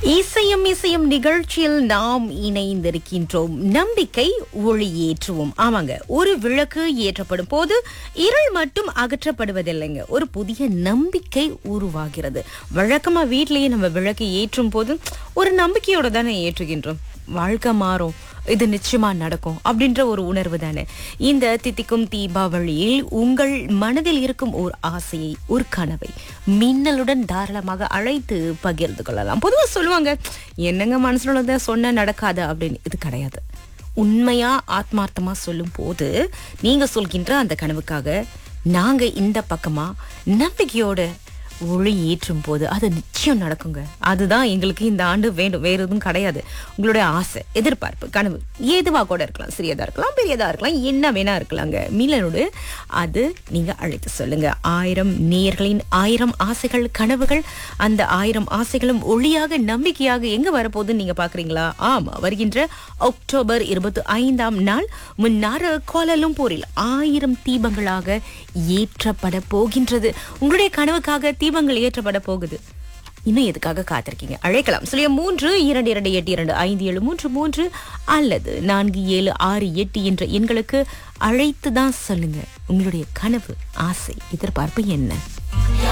இசையும் இசையும் நிகழ்ச்சியில் நாம் இணைந்திருக்கின்றோம் நம்பிக்கை ஒளியேற்றுவோம் ஆமாங்க ஒரு விளக்கு ஏற்றப்படும் போது இருள் மட்டும் அகற்றப்படுவதில்லைங்க ஒரு புதிய நம்பிக்கை உருவாகிறது வழக்கமா வீட்லயே நம்ம விளக்கு ஏற்றும் போது ஒரு நம்பிக்கையோட தானே ஏற்றுகின்றோம் வாழ்க்கை மாறும் இது நிச்சயமா நடக்கும் அப்படின்ற ஒரு உணர்வு தானே இந்த தித்திக்கும் தீபாவளியில் உங்கள் மனதில் இருக்கும் ஒரு ஆசையை ஒரு கனவை மின்னலுடன் தாராளமாக அழைத்து பகிர்ந்து கொள்ளலாம் பொதுவா சொல்லுவாங்க என்னங்க மனசுல உள்ளதை சொன்ன நடக்காது அப்படின்னு இது கிடையாது உண்மையா ஆத்மார்த்தமா சொல்லும் போது நீங்க சொல்கின்ற அந்த கனவுக்காக நாங்க இந்த பக்கமா நம்பிக்கையோட ஒளி ஏற்றும் போது அது நிச்சயம் நடக்குங்க அதுதான் எங்களுக்கு இந்த ஆண்டு வேண்டும் வேற எதுவும் கிடையாது உங்களுடைய ஆசை எதிர்பார்ப்பு கனவு ஏதுவா கூட இருக்கலாம் சிறியதா இருக்கலாம் பெரியதா இருக்கலாம் என்ன வேணா இருக்கலாங்க மில்லனோடு அது நீங்க அழைத்து சொல்லுங்க ஆயிரம் நேயர்களின் ஆயிரம் ஆசைகள் கனவுகள் அந்த ஆயிரம் ஆசைகளும் ஒளியாக நம்பிக்கையாக எங்க வரப்போகுதுன்னு நீங்க பாக்குறீங்களா ஆமா வருகின்ற அக்டோபர் இருபத்தி ஐந்தாம் நாள் முன்னார கோலலும்பூரில் ஆயிரம் தீபங்களாக ஏற்றப்பட போகின்றது உங்களுடைய கனவுக்காக தீபங்கள் ஏற்றப்பட போகுது இன்னும் எதுக்காக காத்திருக்கீங்க அழைக்கலாம் சொல்லிய மூன்று இரண்டு இரண்டு எட்டு இரண்டு ஐந்து ஏழு மூன்று மூன்று அல்லது நான்கு ஏழு ஆறு எட்டு என்ற எண்களுக்கு அழைத்து தான் சொல்லுங்க உங்களுடைய கனவு ஆசை எதிர்பார்ப்பு என்ன